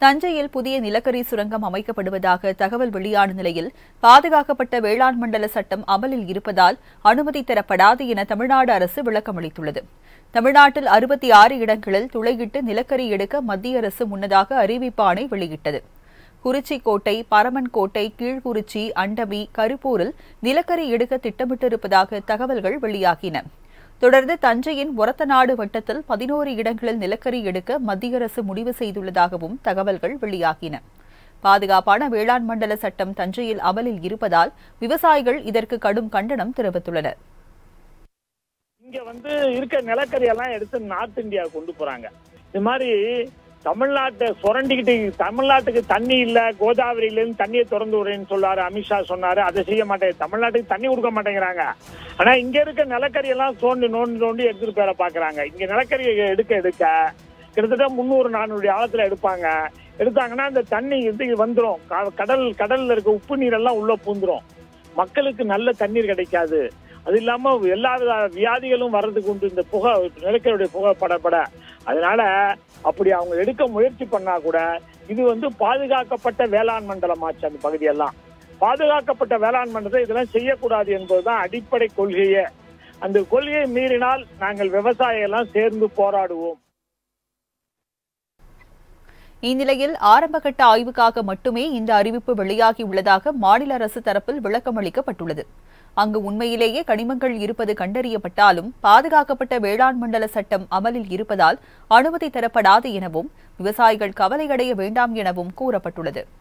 தஞ்சையில் புதிய நிலக்கரி சுரங்கம் அமைக்கப்படுவதாக தகவல் வெளியான நிலையில் பாதுகாக்கப்பட்ட வேளாண் மண்டல சட்டம் அமலில் இருப்பதால் அனுமதி தரப்படாது என தமிழ்நாடு அரசு விளக்கமளித்துள்ளது தமிழ்நாட்டில் அறுபத்தி ஆறு இடங்களில் துளையிட்டு நிலக்கரி எடுக்க மத்திய அரசு முன்னதாக அறிவிப்பாணை வெளியிட்டது குறிச்சிக்கோட்டை பரமன்கோட்டை கீழ்குறிச்சி அண்டமி கருப்பூரில் நிலக்கரி எடுக்க திட்டமிட்டிருப்பதாக தகவல்கள் வெளியாகின தொடர்ந்து தஞ்சையின் ஒரத்தநாடு வட்டத்தில் பதினோரு இடங்களில் நிலக்கரி எடுக்க மத்திய அரசு முடிவு செய்துள்ளதாகவும் தகவல்கள் வெளியாகின பாதுகாப்பான வேளாண் மண்டல சட்டம் தஞ்சையில் அமலில் இருப்பதால் விவசாயிகள் இதற்கு கடும் கண்டனம் தெரிவித்துள்ளனர் இங்க வந்து இருக்க நிலக்கரி எல்லாம் எடுத்து நார்த் இந்தியா கொண்டு போறாங்க இது மாதிரி தமிழ்நாட்டை சுரண்டிக்கிட்டு தமிழ்நாட்டுக்கு தண்ணி இல்ல கோதாவரியில இருந்து தண்ணியை திறந்து விடுறேன்னு சொல்லாரு அமித்ஷா சொன்னாரு அதை செய்ய மாட்டேன் தமிழ்நாட்டுக்கு தண்ணி கொடுக்க மாட்டேங்கிறாங்க ஆனா இங்க இருக்க நிலக்கரி எல்லாம் தோண்டி நோண்டி நோண்டி எடுத்துட்டு போயிட பாக்குறாங்க இங்க நிலக்கரி எடுக்க எடுக்க கிட்டத்தட்ட முந்நூறு நானூறு ஆழத்துல எடுப்பாங்க எடுத்தாங்கன்னா அந்த தண்ணி இது வந்துடும் கடல் கடல்ல இருக்க உப்பு நீர் எல்லாம் உள்ள பூந்துரும் மக்களுக்கு நல்ல தண்ணீர் கிடைக்காது அது இல்லாம எல்லா வித வியாதிகளும் வர்றதுக்கு உண்டு இந்த புகை நிலக்கரியுடைய புகை படப்பட அதனால அப்படி அவங்க எடுக்க முயற்சி பண்ணா கூட இது வந்து பாதுகாக்கப்பட்ட வேளாண் மண்டலம் ஆச்சு அந்த பகுதியெல்லாம் பாதுகாக்கப்பட்ட வேளாண் மண்டலத்தை இதெல்லாம் செய்யக்கூடாது என்பதுதான் அடிப்படை கொள்கையே அந்த கொள்கையை மீறினால் நாங்கள் விவசாயிகள் எல்லாம் சேர்ந்து போராடுவோம் இந்நிலையில் ஆரம்பகட்ட ஆய்வுக்காக மட்டுமே இந்த அறிவிப்பு வெளியாகியுள்ளதாக மாநில அரசு தரப்பில் விளக்கம் அளிக்கப்பட்டுள்ளது அங்கு உண்மையிலேயே கனிமங்கள் இருப்பது கண்டறியப்பட்டாலும் பாதுகாக்கப்பட்ட வேளாண் மண்டல சட்டம் அமலில் இருப்பதால் அனுமதி தரப்படாது எனவும் விவசாயிகள் கவலையடைய வேண்டாம் எனவும் கூறப்பட்டுள்ளது